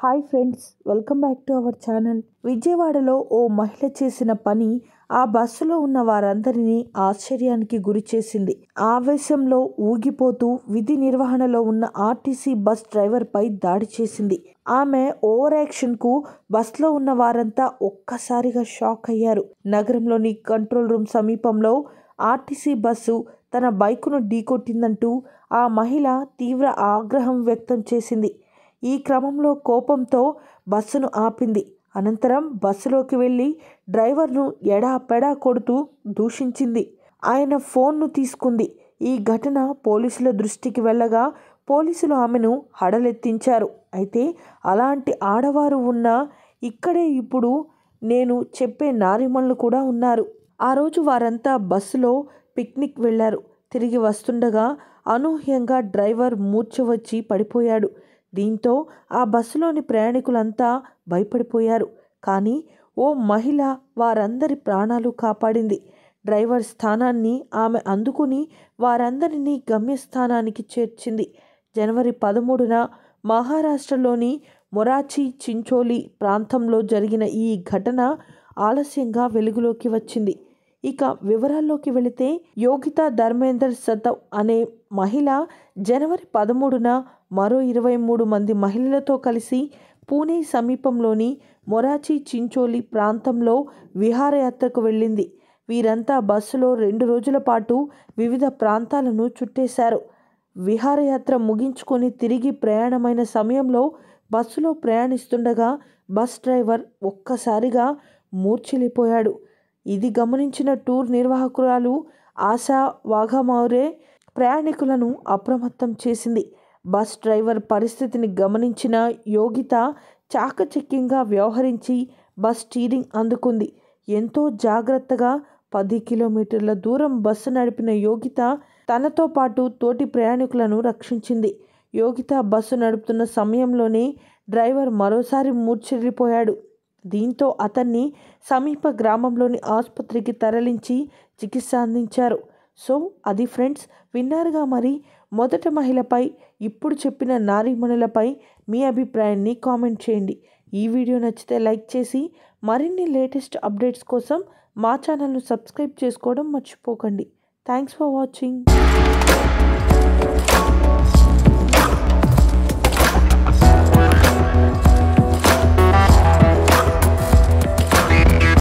hi friends welcome back to our channel విజయవాడలో ఓ మహిళ చేసిన పని ఆ బస్సులో ఉన్న వారందరినీ ఆశ్చర్యానికి గురి చేసింది ఆవేశంలో ఊగిపోతూ విధి నిర్వహణలో ఉన్న ఆర్టీసీ బస్ డ్రైవర్పై దాడి చేసింది ఆమె ఓవర్ యాక్షన్కు బస్లో ఉన్న వారంతా ఒక్కసారిగా షాక్ అయ్యారు నగరంలోని కంట్రోల్ రూమ్ సమీపంలో ఆర్టీసీ బస్సు తన బైకును ఢీకొట్టిందంటూ ఆ మహిళ తీవ్ర ఆగ్రహం వ్యక్తం చేసింది ఈ క్రమంలో కోపంతో బస్సును ఆపింది అనంతరం బస్సులోకి వెళ్ళి డ్రైవర్ను ఎడాపెడా కొడుతూ దూషించింది ఆయన ఫోన్ను తీసుకుంది ఈ ఘటన పోలీసుల దృష్టికి వెళ్ళగా పోలీసులు ఆమెను హడలెత్తించారు అయితే అలాంటి ఆడవారు ఉన్న ఇక్కడే ఇప్పుడు నేను చెప్పే నారిమణులు కూడా ఉన్నారు ఆ రోజు వారంతా బస్సులో పిక్నిక్ వెళ్ళారు తిరిగి వస్తుండగా అనూహ్యంగా డ్రైవర్ మూర్ఛ వచ్చి పడిపోయాడు దీంతో ఆ బస్సులోని ప్రయాణికులంతా భయపడిపోయారు కానీ ఓ మహిళ వారందరి ప్రాణాలు కాపాడింది డ్రైవర్ స్థానాన్ని ఆమె అందుకుని వారందరినీ గమ్యస్థానానికి చేర్చింది జనవరి పదమూడున మహారాష్ట్రలోని మొరాచి చించోలి ప్రాంతంలో జరిగిన ఈ ఘటన ఆలస్యంగా వెలుగులోకి వచ్చింది ఇక వివరాల్లోకి వెళితే యోగిత ధర్మేందర్ సతవ్ అనే మహిళ జనవరి పదమూడున మరో ఇరవై మూడు మంది మహిళలతో కలిసి పూణే సమీపంలోని మొరాచి చించోలి ప్రాంతంలో విహారయాత్రకు వెళ్ళింది వీరంతా బస్సులో రెండు రోజుల పాటు వివిధ ప్రాంతాలను చుట్టేశారు విహారయాత్ర ముగించుకొని తిరిగి ప్రయాణమైన సమయంలో బస్సులో ప్రయాణిస్తుండగా బస్ డ్రైవర్ ఒక్కసారిగా మూర్ఛిల్లిపోయాడు ఇది గమనించిన టూర్ నిర్వాహకురాలు ఆశా వాఘమౌరే ప్రయాణికులను అప్రమత్తం చేసింది బస్ డ్రైవర్ పరిస్థితిని గమనించిన యోగిత చాకచక్యంగా వ్యవహరించి బస్ స్టీరింగ్ అందుకుంది ఎంతో జాగ్రత్తగా పది కిలోమీటర్ల దూరం బస్సు నడిపిన యోగిత తనతో పాటు తోటి ప్రయాణికులను రక్షించింది యోగిత బస్సు నడుపుతున్న సమయంలోనే డ్రైవర్ మరోసారి మూర్ఛిల్లిపోయాడు దీంతో అతన్ని సమీప గ్రామంలోని ఆసుపత్రికి తరలించి చికిత్స అందించారు సో అది ఫ్రెండ్స్ విన్నారుగా మరి మొదట మహిళపై ఇప్పుడు చెప్పిన నారీమణులపై మీ అభిప్రాయాన్ని కామెంట్ చేయండి ఈ వీడియో నచ్చితే లైక్ చేసి మరిన్ని లేటెస్ట్ అప్డేట్స్ కోసం మా ఛానల్ను సబ్స్క్రైబ్ చేసుకోవడం మర్చిపోకండి థ్యాంక్స్ ఫర్ వాచింగ్